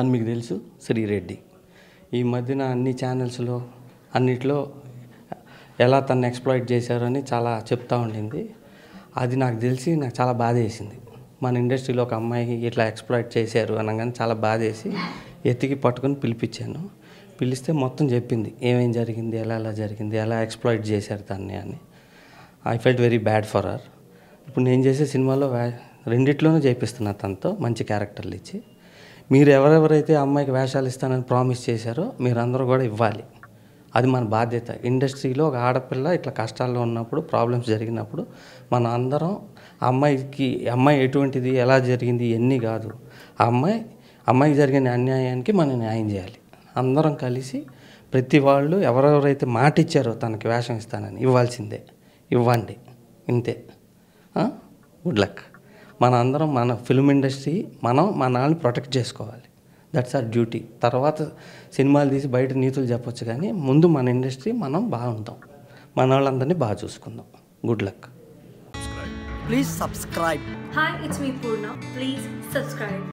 తను మీకు తెలుసు శ్రీరెడ్డి ఈ మధ్యన అన్ని ఛానల్స్లో అన్నిట్లో ఎలా తను ఎక్స్ప్లాయిట్ చేశారని చాలా చెప్తా ఉండింది అది నాకు తెలిసి నాకు చాలా బాధ వేసింది మన ఇండస్ట్రీలో ఒక అమ్మాయి ఇట్లా ఎక్స్ప్లాయిట్ చేశారు అనగానే చాలా బాధ వేసి ఎత్తికి పట్టుకొని పిలిపించాను పిలిస్తే మొత్తం చెప్పింది ఏమేం జరిగింది ఎలా ఎలా జరిగింది ఎలా ఎక్స్ప్లాయిట్ చేశారు దాన్ని అని I felt very bad for her ఇప్పుడు నేను చేసే సినిమాలో వే- రెండిట్లోనూ చేపిస్తున్నా తనతో మంచి క్యారెక్టర్లు ఇచ్చి మీరు ఎవరెవరైతే అమ్మాయికి వేషాలు ఇస్తానని ప్రామిస్ చేశారో మీరందరూ కూడా ఇవ్వాలి అది మన బాధ్యత ఇండస్ట్రీలో ఒక ఆడపిల్ల ఇట్లా కష్టాల్లో ఉన్నప్పుడు ప్రాబ్లమ్స్ జరిగినప్పుడు మన అందరం ఆ అమ్మాయికి అమ్మాయి ఎటువంటిది ఎలా జరిగింది ఇవన్నీ కాదు ఆ అమ్మాయి అమ్మాయికి జరిగిన అన్యాయానికి మనం న్యాయం చేయాలి అందరం కలిసి ప్రతి వాళ్ళు ఎవరెవరైతే మాట ఇచ్చారో తనకి వేషం ఇస్తానని ఇవ్వాల్సిందే ఇవ్వండి ఇంతే గుడ్ లక్ మన అందరం మన ఫిల్మ్ ఇండస్ట్రీ మనం మన వాళ్ళని ప్రొటెక్ట్ చేసుకోవాలి దట్స్ ఆర్ డ్యూటీ తర్వాత సినిమాలు తీసి బయట నీతులు చెప్పొచ్చు కానీ ముందు మన ఇండస్ట్రీ మనం బాగుంటాం మన వాళ్ళందరినీ బాగా చూసుకుందాం good luck Please subscribe. Hi, it's me Purna. Please subscribe.